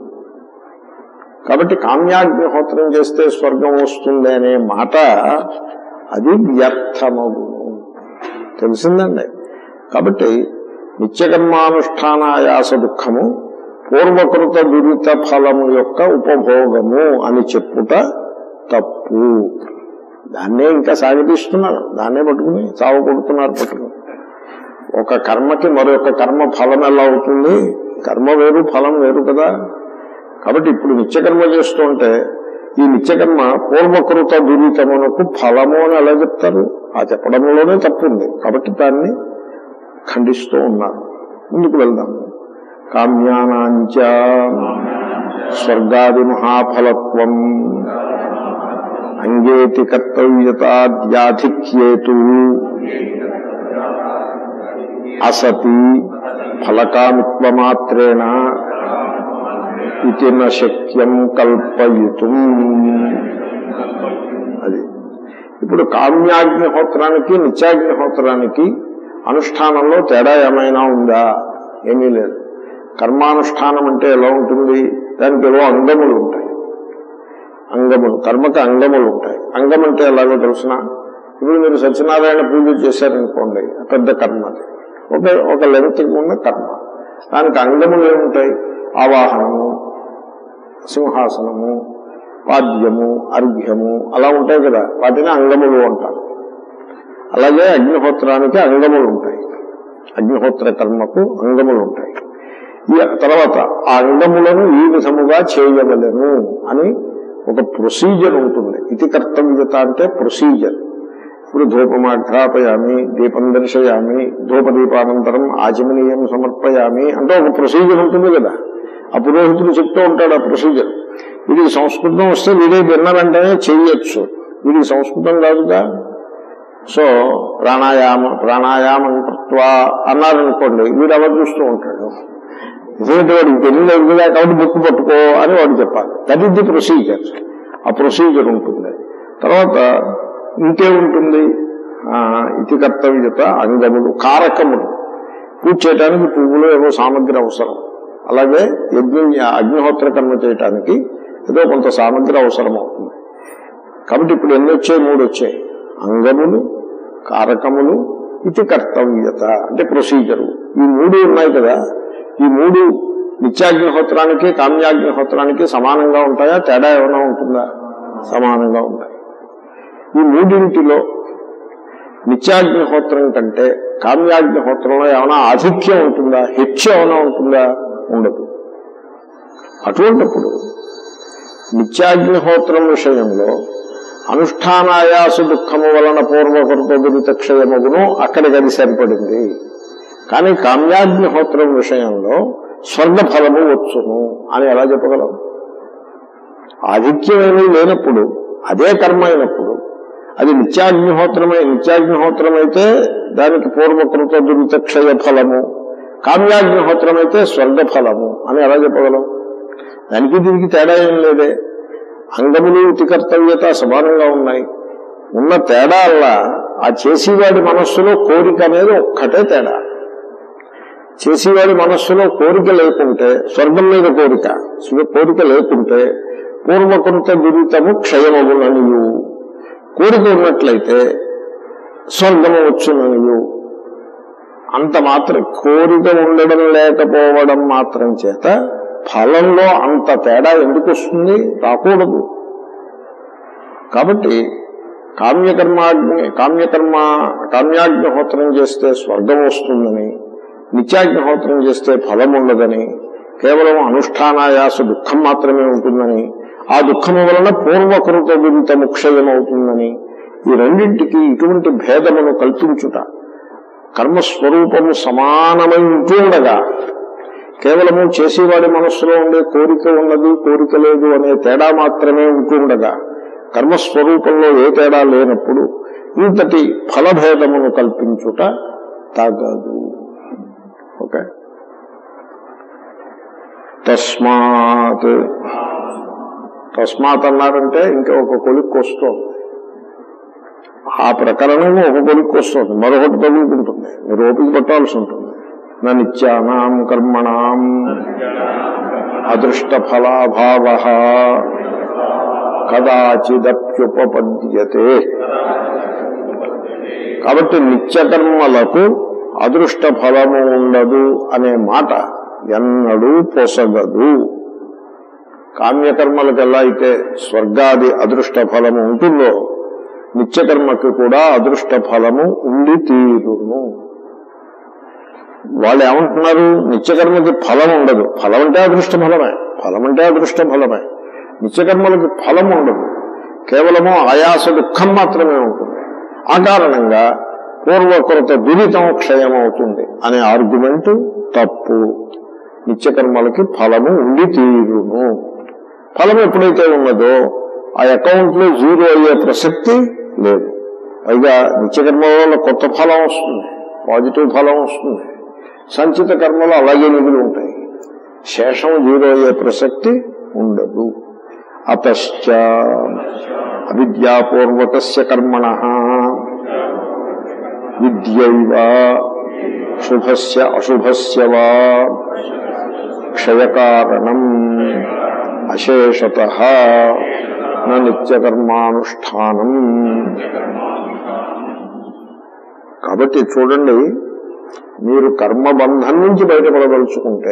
కాబట్టి కామ్యాగ్నిహోత్రం చేస్తే స్వర్గం వస్తుంది అనే మాట అది వ్యర్థమగును తెలిసిందండి కాబట్టి నిత్యకర్మానుష్ఠానాయాస దుఃఖము పూర్వకృత దురిత ఫలము యొక్క ఉపభోగము అని చెప్పుట తప్పు దాన్నే ఇంకా సాగతీస్తున్నారు దాన్నే పట్టుకుని చావు కొడుతున్నారు పట్టుకుని ఒక కర్మకి మరొక కర్మ ఫలం ఎలా అవుతుంది కర్మ వేరు ఫలం వేరు కదా కాబట్టి ఇప్పుడు నిత్యకర్మ చేస్తుంటే ఈ నిత్యకర్మ పూర్వకృత దురితమునకు ఫలము అని ఎలా చెప్తారు ఆ చెప్పడంలోనే తప్పు ఉంది కాబట్టి దాన్ని ఖండిస్తూ ఉన్నారు ముందుకు వెళ్దాము కామ్యానాంచ స్వర్గాది మహాఫలత్వం అంగేతి కర్తవ్యతాధ్యాధిక్యేతు అసతి ఫలకామిత్వమాత్రేణ ఇది శక్యం కల్పయుతం అది ఇప్పుడు కామ్యాగ్నిహోత్రానికి నిత్యాగ్నిహోత్రానికి అనుష్ఠానంలో తేడా ఏమైనా ఉందా ఏమీ లేదు కర్మానుష్ఠానం అంటే ఎలా ఉంటుంది దానికి ఏవో అంగములు ఉంటాయి అంగములు కర్మకు అంగములు ఉంటాయి అంగం అంటే ఎలాగో తెలుసిన ఇప్పుడు మీరు సత్యనారాయణ పూజ చేశారనుకోండి పెద్ద కర్మ అది ఒక ఒక లెంత్ ఉన్న కర్మ దానికి అంగములు ఏముంటాయి ఆవాహనము సింహాసనము పాద్యము అర్ఘ్యము అలా ఉంటాయి కదా వాటిని అంగములు అంటారు అలాగే అగ్నిహోత్రానికి అంగములు ఉంటాయి అగ్నిహోత్ర కర్మకు అంగములు ఉంటాయి ఈ తర్వాత ఆ అంగములను ఈ విధముగా చేయవలను అని ఒక ప్రొసీజర్ ఉంటుంది ఇది కర్తవ్యత అంటే ప్రొసీజర్ ఇప్పుడు ధూపమాఘ్రాపయామి దీపం దర్శయామి ధూపదీపానంతరం ఆచమనీయం సమర్పయామి అంటే ఒక ప్రొసీజర్ ఉంటుంది కదా ఆ పురోహితుడు చెప్తూ ఉంటాడు ఆ ప్రొసీజర్ వీడికి సంస్కృతం వస్తే వీడే విన్న వెంటనే చెయ్యొచ్చు వీడికి సంస్కృతం కాదుగా సో ప్రాణాయామ ప్రాణాయామం కృత్వా అన్నారనుకోండి వీడు ఎవరు చూస్తూ ఉంటాడు ఎందుకంటే వాడికి తెలియలేదు కదా కాబట్టి బుక్ పట్టుకో అని వాడు చెప్పాలి దట్ ఈస్ ది ప్రొసీజర్ ఆ ప్రొసీజర్ ఉంటుంది తర్వాత ఇంకేముంటుంది ఆ, ఇతి కర్తవ్యత అంగములు కారకములు పూజ చేయడానికి పువ్వులు ఏవో సామగ్రి అవసరం అలాగే యజ్ఞ అగ్నిహోత్ర కర్మ చేయటానికి ఏదో కొంత సామగ్రి అవసరం అవుతుంది కాబట్టి ఇప్పుడు ఎన్ని వచ్చాయి మూడు వచ్చాయి అంగములు కారకములు ఇది కర్తవ్యత అంటే ప్రొసీజరు ఈ మూడు ఉన్నాయి కదా ఈ మూడు నిత్యాగ్నిహోత్రానికి కామ్యాగ్నిహోత్రానికి సమానంగా ఉంటాయా తేడా ఏమైనా ఉంటుందా సమానంగా ఉంటాయి ఈ మూడింటిలో నిత్యాగ్నిహోత్రం కంటే కామ్యాగ్నిహోత్రంలో ఏమైనా ఆధిక్యం ఉంటుందా హెచ్చు ఏమైనా ఉంటుందా ఉండదు అటువంటప్పుడు నిత్యాగ్నిహోత్రం విషయంలో అనుష్ఠానాయాస దుఃఖము వలన పూర్వకృత దురిత క్షయమగును అక్కడికి అది సరిపడింది కానీ కామ్యాగ్నిహోత్రం విషయంలో స్వర్గ ఫలము వచ్చును అని ఎలా చెప్పగలం ఆధిక్యమేమీ లేనప్పుడు అదే కర్మ అయినప్పుడు అది నిత్యాగ్నిహోత్రమై నిత్యాగ్నిహోత్రం అయితే దానికి పూర్వకృత దురిత క్షయ ఫలము కామ్యాగ్నిహోత్రం అయితే స్వర్గ ఫలము అని ఎలా చెప్పగలం దానికి దీనికి తేడా ఏం లేదే అంగములు ఇతి కర్తవ్యత సమానంగా ఉన్నాయి ఉన్న తేడా అలా ఆ చేసేవాడి మనస్సులో కోరిక అనేది ఒక్కటే తేడా చేసేవాడి మనస్సులో కోరిక లేకుంటే స్వర్గం మీద కోరిక స్వ- కోరిక లేకుంటే పూర్వకృత దురితము క్షయమగుననియు కోరిక ఉన్నట్లయితే స్వర్గము వచ్చుననియు అంత మాత్రం కోరిక ఉండడం లేకపోవడం మాత్రం చేత ఫలంలో అంత తేడా ఎందుకు వస్తుంది రాకూడదు కాబట్టి కామ్యకర్మాగ్ని కామ్యకర్మ కామ్యాగ్నిహోత్రం చేస్తే స్వర్గం వస్తుందని నిత్యాగ్నిహోత్రం చేస్తే ఫలం ఉండదని కేవలం అనుష్ఠానాయాస దుఃఖం మాత్రమే ఉంటుందని ఆ దుఃఖము వలన పూర్వకృత దురిత ముక్షయం అవుతుందని ఈ రెండింటికి ఇటువంటి భేదమును కల్పించుట కర్మస్వరూపము సమానమై ఉంటూ ఉండగా కేవలము చేసేవాడి మనస్సులో ఉండే కోరిక ఉన్నది కోరిక లేదు అనే తేడా మాత్రమే ఉంటుండగా కర్మస్వరూపంలో ఏ తేడా లేనప్పుడు ఇంతటి ఫలభేదమును కల్పించుట తగదు ఓకే తస్మాత్ తస్మాత్ అన్నారంటే ఇంకా ఒక కొలిక్కి వస్తుంది ఆ ప్రకరణము ఒక కొలిక్కి వస్తుంది మరొకటి తగులుకుంటుంది మీరు ఓపిక పట్టాల్సి ఉంటుంది నా నిత్యానాం కర్మణాం అదృష్ట ఫలాభావ కదాచిదప్యుపపద్యతే కాబట్టి నిత్యకర్మలకు అదృష్ట ఫలము ఉండదు అనే మాట ఎన్నడూ పొసగదు కామ్యకర్మలకు ఎలా అయితే స్వర్గాది అదృష్ట ఫలము ఉంటుందో నిత్యకర్మకి కూడా అదృష్ట ఫలము ఉండి తీరును వాళ్ళు ఏమంటున్నారు నిత్యకర్మకి ఫలం ఉండదు ఫలం అంటే అదృష్ట ఫలమే ఫలం అంటే అదృష్ట ఫలమే నిత్యకర్మలకి ఫలం ఉండదు కేవలము ఆయాస దుఃఖం మాత్రమే ఉంటుంది ఆ కారణంగా పూర్వకృత దురితం క్షయమవుతుంది అనే ఆర్గ్యుమెంట్ తప్పు నిత్యకర్మలకి ఫలము ఉండి తీరును ఫలం ఎప్పుడైతే ఉన్నదో ఆ అకౌంట్ లో జీరో అయ్యే ప్రసక్తి లేదు పైగా నిత్యకర్మ వల్ల కొత్త ఫలం వస్తుంది పాజిటివ్ ఫలం వస్తుంది సంచిత కర్మలు అలాగే మిగిలి ఉంటాయి శేషం జీరో అయ్యే ప్రసక్తి ఉండదు అతశ్చ అవిద్యాపూర్వక కర్మణ విద్యైవ శుభస్య అశుభస్య వా క్షయకారణం అశేషత నిత్యకర్మానుష్ఠానం కాబట్టి చూడండి మీరు కర్మబంధం నుంచి బయటపడదలుచుకుంటే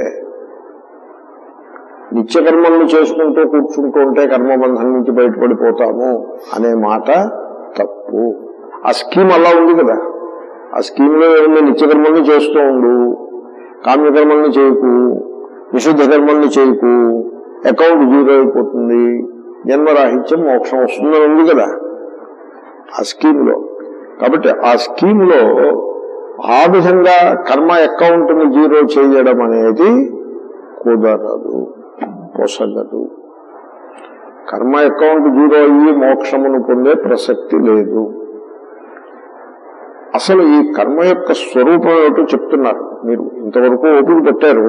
నిత్యకర్మలను చేసుకుంటూ కూర్చుంటూ ఉంటే కర్మబంధం నుంచి బయటపడిపోతాము అనే మాట తప్పు ఆ స్కీమ్ అలా ఉంది కదా ఆ స్కీమ్ లో ఏముంది నిత్యకర్మల్ని చేస్తూ ఉండు కామ్యకర్మల్ని చేయకు నిషిద్ధ కర్మల్ని చేయకు అకౌంట్ జీరో అయిపోతుంది జన్మరాహిత్యం మోక్షం వస్తుందని ఉంది కదా ఆ స్కీమ్ లో కాబట్టి ఆ స్కీమ్ లో ఆ విధంగా కర్మ అకౌంట్ ని జీరో చేయడం అనేది కుదరదు పొసగదు కర్మ అకౌంట్ జీరో అయ్యి మోక్షమును పొందే ప్రసక్తి లేదు అసలు ఈ కర్మ యొక్క స్వరూపం ఏమిటో చెప్తున్నారు మీరు ఇంతవరకు ఓపిక పెట్టారు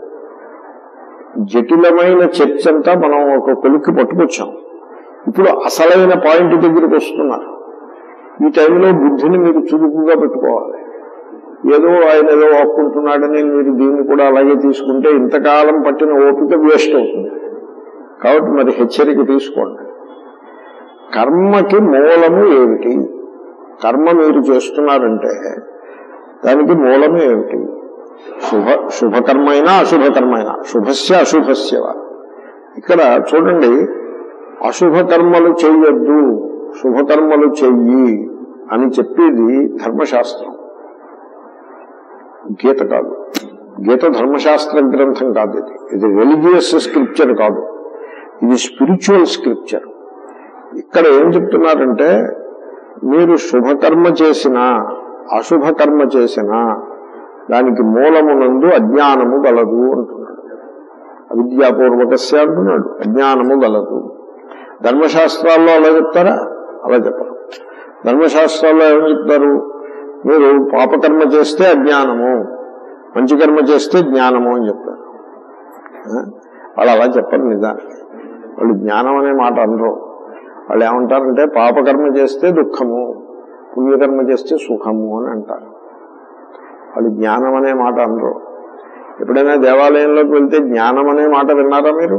జటిలమైన చర్చ అంతా మనం ఒక కొలిక్కి పట్టుకొచ్చాం ఇప్పుడు అసలైన పాయింట్ దగ్గరికి వస్తున్నారు ఈ టైంలో బుద్ధిని మీరు చురుకుగా పెట్టుకోవాలి ఏదో ఆయన ఏదో ఒప్పుకుంటున్నాడని మీరు దీన్ని కూడా అలాగే తీసుకుంటే ఇంతకాలం పట్టిన ఓపిక వేస్ట్ అవుతుంది కాబట్టి మరి హెచ్చరిక తీసుకోండి కర్మకి మూలము ఏమిటి కర్మ మీరు చేస్తున్నారంటే దానికి మూలము ఏమిటి శుభ శుభకర్మ అయినా అశుభకర్మ అయినా శుభస్య అశుభస్యవ ఇక్కడ చూడండి అశుభకర్మలు చెయ్యొద్దు శుభకర్మలు చెయ్యి అని చెప్పేది ధర్మశాస్త్రం గీత కాదు గీత ధర్మశాస్త్ర గ్రంథం కాదు ఇది ఇది రిలీజియస్ స్క్రిప్చర్ కాదు ఇది స్పిరిచువల్ స్క్రిప్చర్ ఇక్కడ ఏం చెప్తున్నారంటే మీరు శుభకర్మ చేసినా అశుభ కర్మ చేసినా దానికి మూలమునందు అజ్ఞానము గలదు అంటున్నాడు అవిద్యాపూర్వకస్య అంటున్నాడు అజ్ఞానము గలదు ధర్మశాస్త్రాల్లో అలా చెప్తారా అలా చెప్పరు ధర్మశాస్త్రాల్లో ఏం చెప్తారు మీరు పాపకర్మ చేస్తే అజ్ఞానము మంచి కర్మ చేస్తే జ్ఞానము అని చెప్తారు ఆ? వాళ్ళు అలా చెప్పరు నిజానికి వాళ్ళు జ్ఞానం అనే మాట అనరు వాళ్ళు ఏమంటారంటే పాపకర్మ చేస్తే దుఃఖము పుణ్యకర్మ చేస్తే సుఖము అని అంటారు వాళ్ళు జ్ఞానం అనే మాట అనరు ఎప్పుడైనా దేవాలయంలోకి వెళ్తే జ్ఞానం అనే మాట విన్నారా మీరు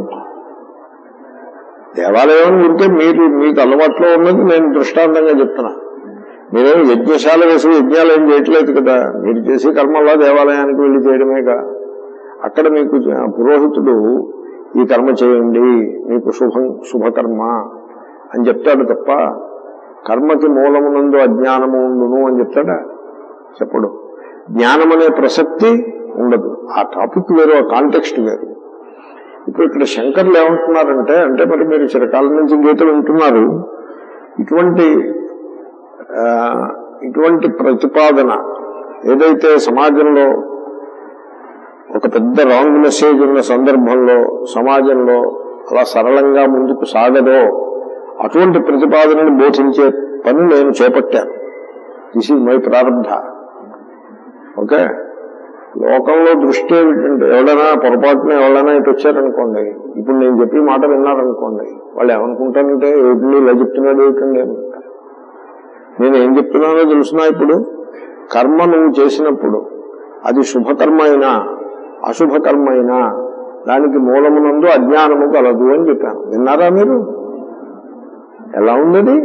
దేవాలయం ఉంటే మీరు మీకు అలవాట్లో ఉన్నది నేను దృష్టాంతంగా చెప్తున్నా మీరేం యజ్ఞశాల వేసి యజ్ఞాలు ఏం చేయట్లేదు కదా మీరు చేసే కర్మల్లా దేవాలయానికి వెళ్ళి చేయడమేగా అక్కడ మీకు పురోహితుడు ఈ కర్మ చేయండి మీకు శుభం శుభకర్మ అని చెప్తాడు తప్ప కర్మకి మూలమునందు అజ్ఞానము ఉండును అని చెప్తాడా చెప్పడు జ్ఞానం అనే ప్రసక్తి ఉండదు ఆ టాపిక్ వేరు ఆ కాంటెక్స్ట్ వేరు ఇప్పుడు ఇక్కడ శంకర్లు ఏమంటున్నారంటే అంటే మరి మీరు చిరకాలం నుంచి గీతలు వింటున్నారు ఇటువంటి ఆ, ఇటువంటి ప్రతిపాదన ఏదైతే సమాజంలో ఒక పెద్ద రాంగ్ మెసేజ్ ఉన్న సందర్భంలో సమాజంలో అలా సరళంగా ముందుకు సాగదో అటువంటి ప్రతిపాదనను బోధించే పని నేను చేపట్టాను దిస్ ఈజ్ మై ప్రారంభ ఓకే లోకంలో దృష్టి ఏమిటంటే ఎవరైనా పొరపాటున ఎవరైనా ఇటు వచ్చారనుకోండి ఇప్పుడు నేను చెప్పి మాట విన్నారనుకోండి వాళ్ళు ఏమనుకుంటారంటే ఏమిటి ఇలా చెప్తున్నాడు ఏమిటండి అనుకుంటారు నేను ఏం చెప్తున్నానో తెలుసునా ఇప్పుడు కర్మ నువ్వు చేసినప్పుడు అది శుభకర్మ అయినా అశుభకర్మ అయినా దానికి మూలమునందు అజ్ఞానము కలదు అని చెప్పాను విన్నారా మీరు ఎలా ఉంది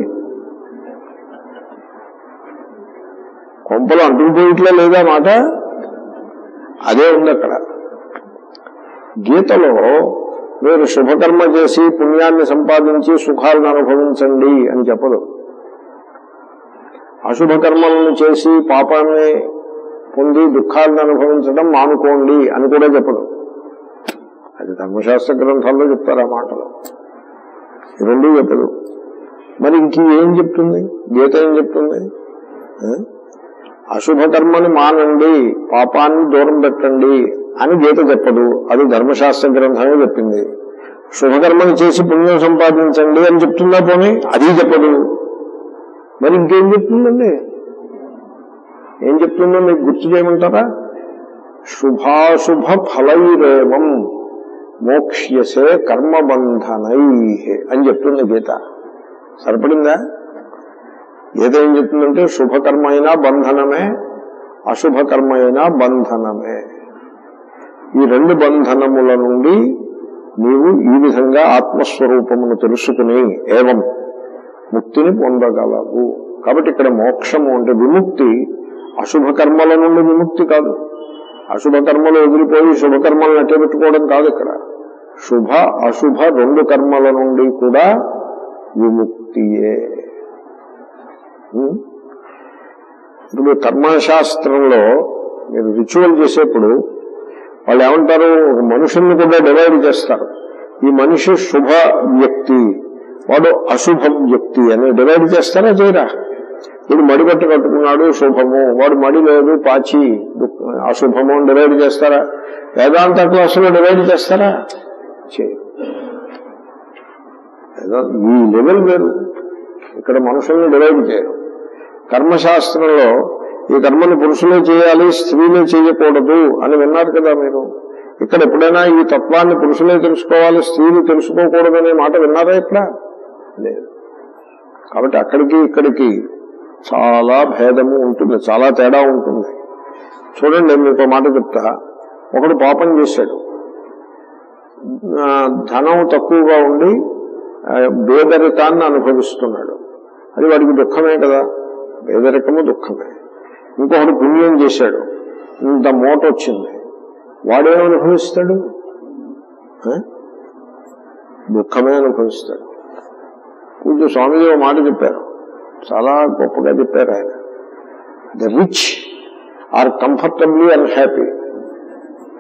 కొంపలు అంటుకుపోయిట్లే లేదా మాట అదే ఉంది అక్కడ గీతలో మీరు శుభకర్మ చేసి పుణ్యాన్ని సంపాదించి సుఖాలను అనుభవించండి అని చెప్పదు అశుభ కర్మలను చేసి పాపాన్ని పొంది దుఃఖాలను అనుభవించడం మానుకోండి అని కూడా చెప్పడు అది ధర్మశాస్త్ర గ్రంథాల్లో చెప్తారు ఆ మాటలు ఈ రెండూ చెప్పదు మరి ఇంక ఏం చెప్తుంది గీత ఏం చెప్తుంది ఆ? అశుభ కర్మని మానండి పాపాన్ని దూరం పెట్టండి అని గీత చెప్పదు అది ధర్మశాస్త్ర గ్రంథమే చెప్పింది శుభకర్మని చేసి పుణ్యం సంపాదించండి అని చెప్తుందా పోనీ అది చెప్పదు మరి ఇంకేం చెప్తుందండి ఏం చెప్తుందో మీకు గుర్తు చేయమంటారా శుభాశుభ ఫలైరేవం మోక్ష్యసే కర్మబంధనై అని చెప్తుంది గీత సరిపడిందా గీత ఏం చెప్తుందంటే శుభకర్మ అయినా బంధనమే అశుభకర్మ అయినా బంధనమే ఈ రెండు బంధనముల నుండి నీవు ఈ విధంగా ఆత్మస్వరూపమును తెలుసుకుని ఏవం ముక్తిని పొందగలవు కాబట్టి ఇక్కడ మోక్షము అంటే విముక్తి అశుభ కర్మల నుండి విముక్తి కాదు అశుభ కర్మలు వదిలిపోయి శుభకర్మలను అట్టబెట్టుకోవడం కాదు ఇక్కడ శుభ అశుభ రెండు కర్మల నుండి కూడా విముక్తియే ఉం? ఇప్పుడు కర్మశాస్త్రంలో మీరు రిచువల్ చేసేప్పుడు వాళ్ళు ఏమంటారు ఒక మనుషుల్ని కూడా డివైడ్ చేస్తారు ఈ మనిషి శుభ వ్యక్తి వాడు అశుభ వ్యక్తి అని డివైడ్ చేస్తారా చేయరా వీడు మడిబట్ట కట్టుకున్నాడు శుభము వాడు మడి లేదు పాచి దుఃఖ- అశుభము అని డివైడ్ చేస్తారా వేదాంత క్లాసులో డివైడ్ చేస్తారా చేయరు ఏదో ఈ లెవెల్ వేరు ఇక్కడ మనుషుల్ని డివైడ్ చేయరు కర్మశాస్త్రంలో ఈ కర్మను పురుషులే చేయాలి స్త్రీలే చేయకూడదు అని విన్నారు కదా మీరు ఇక్కడ ఎప్పుడైనా ఈ తత్వాన్ని పురుషులే తెలుసుకోవాలి స్త్రీలు తెలుసుకోకూడదనే మాట విన్నారా ఇక్కడ లేదు కాబట్టి అక్కడికి ఇక్కడికి చాలా భేదము ఉంటుంది చాలా తేడా ఉంటుంది చూడండి మీకు ఒక మాట చెప్తా ఒకడు పాపం చేశాడు ఆ, ధనం తక్కువగా ఉండి ఆ, పేదరికాన్ని అనుభవిస్తున్నాడు అది వాడికి దుఃఖమే కదా పేదరికము దుఃఖమే ఇంకొకడు పుణ్యం చేశాడు ఇంత మూట వచ్చింది వాడేం అనుభవిస్తాడు ఆ? దుఃఖమే అనుభవిస్తాడు పూజ స్వామిజీ ఒక మాట చెప్పారు చాలా గొప్పగా చెప్పారు ఆయన the rich are comfortably unhappy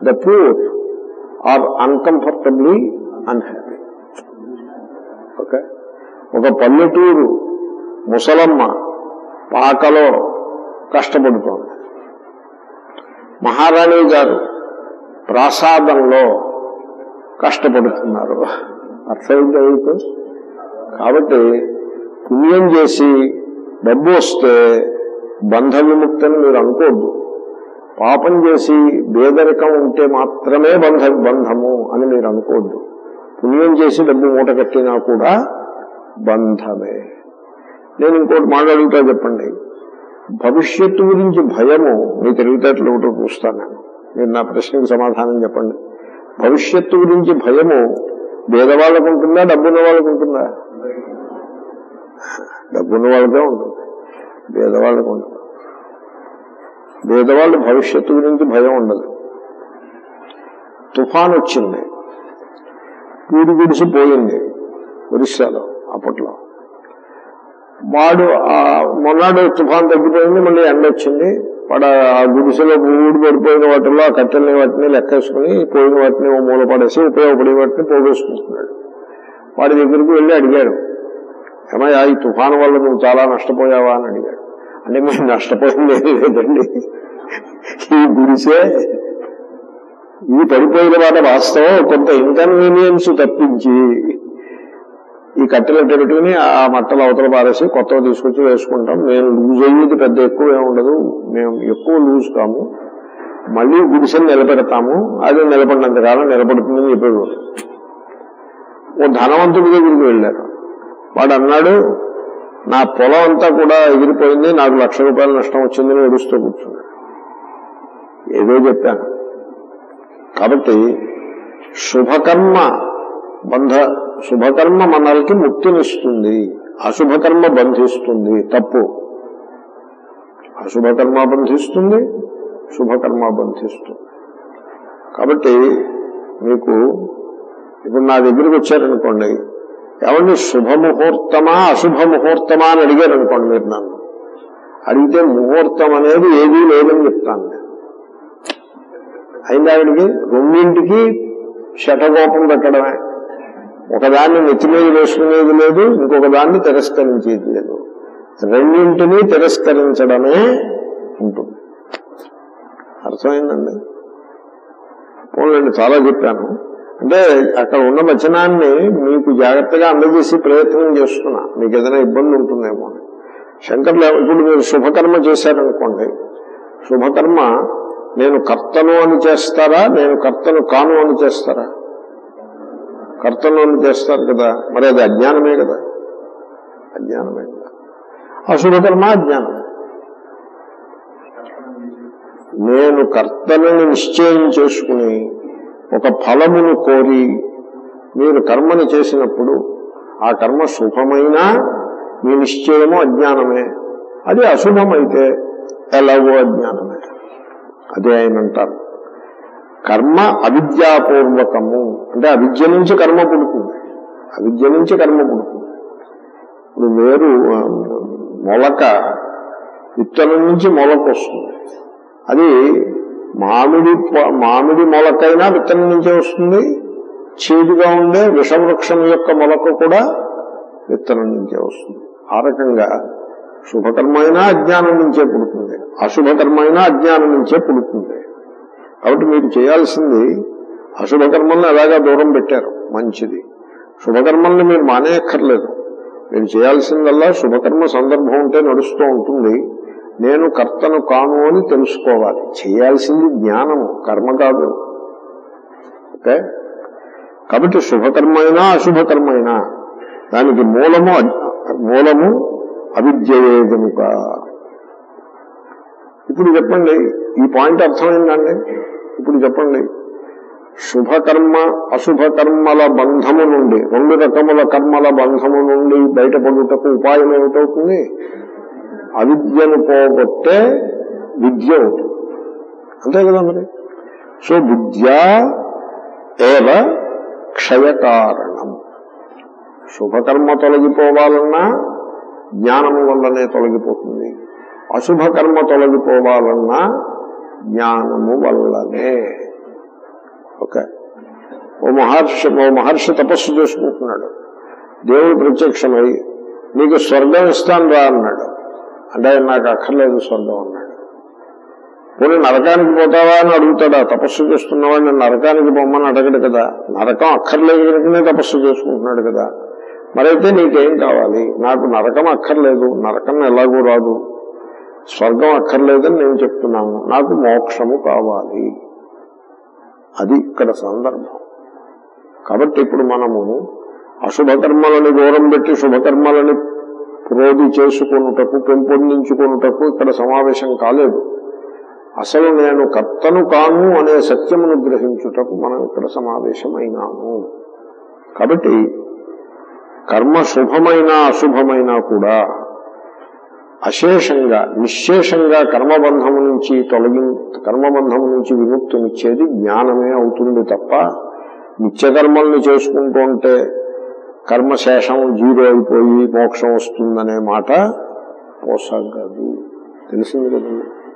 the poor are uncomfortably unhappy okay ఒక పల్లెటూరు ముసలమ్మ పాకలో కష్టపడుతోంది మహారాణి గారు ప్రాసాదంలో కష్టపడుతున్నారు అర్థమైంది అయితే కాబట్టి పుణ్యం చేసి డబ్బు వస్తే బంధ విముక్తని మీరు అనుకోద్దు పాపం చేసి పేదరికం ఉంటే మాత్రమే బంధ బంధము అని మీరు అనుకోవద్దు పుణ్యం చేసి డబ్బు మూట కట్టినా కూడా బంధమే నేను ఇంకోటి మాట్లాడుగుతా చెప్పండి భవిష్యత్తు గురించి భయము మీ తెలివితేటలు ఒకటో చూస్తాను నేను మీరు నా ప్రశ్నకు సమాధానం చెప్పండి భవిష్యత్తు గురించి భయము పేదవాళ్ళకు ఉంటుందా డబ్బున్న వాళ్ళకు ఉంటుందా డబ్బున్న వాళ్ళకే ఉంటుంది పేదవాళ్ళకు ఉంటుంది పేదవాళ్ళు భవిష్యత్తు గురించి భయం ఉండదు తుఫాన్ వచ్చింది వీడి గుడిసి పోయింది ఒరిస్సాలో అప్పట్లో వాడు ఆ మొన్నాడు తుఫాన్ తగ్గిపోయింది మళ్ళీ ఎండ వచ్చింది వాడు ఆ గుడిసెలో ఊడి పడిపోయిన వాటిలో ఆ కట్టెల్ని వాటిని లెక్కేసుకుని పోయిన వాటిని ఓ మూల పడేసి ఉపయోగపడే వాటిని పోగేసుకుంటున్నాడు వాడి దగ్గరికి వెళ్ళి అడిగాడు ఏమయ్యా ఈ తుఫాను వల్ల నువ్వు చాలా నష్టపోయావా అని అడిగాడు అంటే మేము నష్టపోయింది ఏమీ లేదండి ఈ గుడిసే ఇది పడిపోయిన మాట వాస్తవం కొంత ఇన్కన్వీనియన్స్ తప్పించి ఈ కట్టెలు పెట్టుకుని ఆ మట్టలు అవతల పారేసి కొత్తగా తీసుకొచ్చి వేసుకుంటాం మేము లూజ్ అయ్యేది పెద్ద ఎక్కువ ఏమి ఉండదు మేము ఎక్కువ లూజ్ కాము మళ్ళీ గుడిసెని నిలబెడతాము అది నిలబడినంత కాలం నిలబడుతుందని చెప్పాడు ఓ ధనవంతుడి దగ్గరికి వెళ్ళారు వాడు అన్నాడు నా పొలం అంతా కూడా ఎగిరిపోయింది నాకు లక్ష రూపాయలు నష్టం వచ్చిందని ఏడుస్తూ కూర్చున్నాడు ఏదో చెప్పాను కాబట్టి శుభకర్మ బంధ శుభకర్మ మనల్కి ముక్తినిస్తుంది అశుభకర్మ బంధిస్తుంది తప్పు అశుభకర్మ బంధిస్తుంది శుభకర్మ బంధిస్తుంది కాబట్టి మీకు ఇప్పుడు నా దగ్గరికి వచ్చారనుకోండి ఏమండి శుభముహూర్తమా అశుభ ముహూర్తమా అని అడిగారు అనుకోండి మీరు నన్ను అడిగితే ముహూర్తం అనేది ఏదీ లేదని చెప్తాను నేను అయింది ఆవిడికి రెండింటికి శటగోపం పెట్టడమే ఒకదాన్ని నెత్తి మీద వేసుకునేది లేదు ఇంకొక దాన్ని తిరస్కరించేది లేదు రెండింటినీ తిరస్కరించడమే ఉంటుంది అర్థమైందండి పోలండి చాలా చెప్పాను అంటే అక్కడ ఉన్న వచనాన్ని మీకు జాగ్రత్తగా అందజేసి ప్రయత్నం చేస్తున్నా మీకు ఏదైనా ఇబ్బంది ఉంటుందేమో అని శంకర్లు ఇప్పుడు మీరు శుభకర్మ చేశారనుకోండి శుభకర్మ నేను కర్తను అని చేస్తారా నేను కర్తను కాను అని చేస్తారా కర్తను అని చేస్తారు కదా మరి అది అజ్ఞానమే కదా అజ్ఞానమే కదా అశుభకర్మ అజ్ఞానమే నేను కర్తనని నిశ్చయం చేసుకుని ఒక ఫలమును కోరి మీరు కర్మను చేసినప్పుడు ఆ కర్మ శుభమైనా మీ నిశ్చయము అజ్ఞానమే అది అశుభమైతే ఎలాగో అజ్ఞానమే అదే ఆయన అంటారు కర్మ అవిద్యాపూర్వకము అంటే అవిద్య నుంచి కర్మ పుడుతుంది అవిద్య నుంచి కర్మ పుడుతుంది ఇప్పుడు వేరు ఆ, మొలక విత్తనం నుంచి మొలక వస్తుంది అది మామిడి ప- మామిడి మొలకైనా విత్తనం నుంచే వస్తుంది చేదుగా ఉండే విషవృక్షం యొక్క మొలక కూడా విత్తనం నుంచే వస్తుంది ఆ రకంగా శుభకర్మ అయినా అజ్ఞానం నుంచే పుడుతుంది అశుభకర్మ అయినా అజ్ఞానం నుంచే పుడుతుంది కాబట్టి మీరు చేయాల్సింది అశుభకర్మల్ని ఎలాగా దూరం పెట్టారు మంచిది శుభకర్మల్ని మీరు మానేయక్కర్లేదు మీరు చేయాల్సిందల్లా శుభకర్మ సందర్భం ఉంటే నడుస్తూ ఉంటుంది నేను కర్తను కాను అని తెలుసుకోవాలి చేయాల్సింది జ్ఞానము కర్మ కాదు ఓకే కాబట్టి శుభకర్మ అయినా అశుభకర్మ అయినా దానికి మూలము అజ్- మూలము అవిద్యయే కనుక ఇప్పుడు చెప్పండి ఈ పాయింట్ అర్థమైందండి ఇప్పుడు చెప్పండి శుభకర్మ అశుభకర్మల బంధము నుండి రెండు రకముల కర్మల బంధము నుండి బయటపడుటకు ఉపాయం ఏమిటవుతుంది అవిద్యను పోగొట్టే విద్య అవుతుంది అంతే కదా మరి సో విద్య ఏవ క్షయకారణం శుభకర్మ తొలగిపోవాలన్నా జ్ఞానము వల్లనే తొలగిపోతుంది అశుభకర్మ తొలగిపోవాలన్నా జ్ఞానము వల్లనే ఓకే ఓ మహర్షి ఓ మహర్షి తపస్సు చేసుకుంటున్నాడు దేవుడు ప్రత్యక్షమై నీకు స్వర్గం ఇస్తాను రా అన్నాడు అంటే ఆయన నాకు అక్కర్లేదు స్వర్గం అన్నాడు పోనీ నరకానికి పోతావా అని అడుగుతాడా తపస్సు చేస్తున్నవాడిని నరకానికి పొమ్మని అడగడు కదా నరకం అక్కర్లేదు కనుకనే తపస్సు చేసుకుంటున్నాడు కదా మరైతే నీకేం కావాలి నాకు నరకం అక్కర్లేదు నరకం ఎలాగూ రాదు స్వర్గం అక్కర్లేదని నేను చెప్తున్నాను నాకు మోక్షము కావాలి అది ఇక్కడ సందర్భం కాబట్టి ఇప్పుడు మనము అశుభకర్మలని దూరం పెట్టి శుభకర్మలని ప్రోధి చేసుకొనుటకు పెంపొందించుకొనుటకు ఇక్కడ సమావేశం కాలేదు అసలు నేను కర్తను కాను అనే సత్యమును గ్రహించుటకు మనం ఇక్కడ సమావేశమైనాము కాబట్టి కర్మ శుభమైన అశుభమైనా కూడా అశేషంగా నిశ్శేషంగా కర్మబంధము నుంచి తొలగి కర్మబంధము నుంచి విముక్తినిచ్చేది జ్ఞానమే అవుతుంది తప్ప నిత్యకర్మల్ని చేసుకుంటూ ఉంటే కర్మశేషం జీరో అయిపోయి మోక్షం వస్తుందనే మాట పోసాగదు తెలిసింది కదండి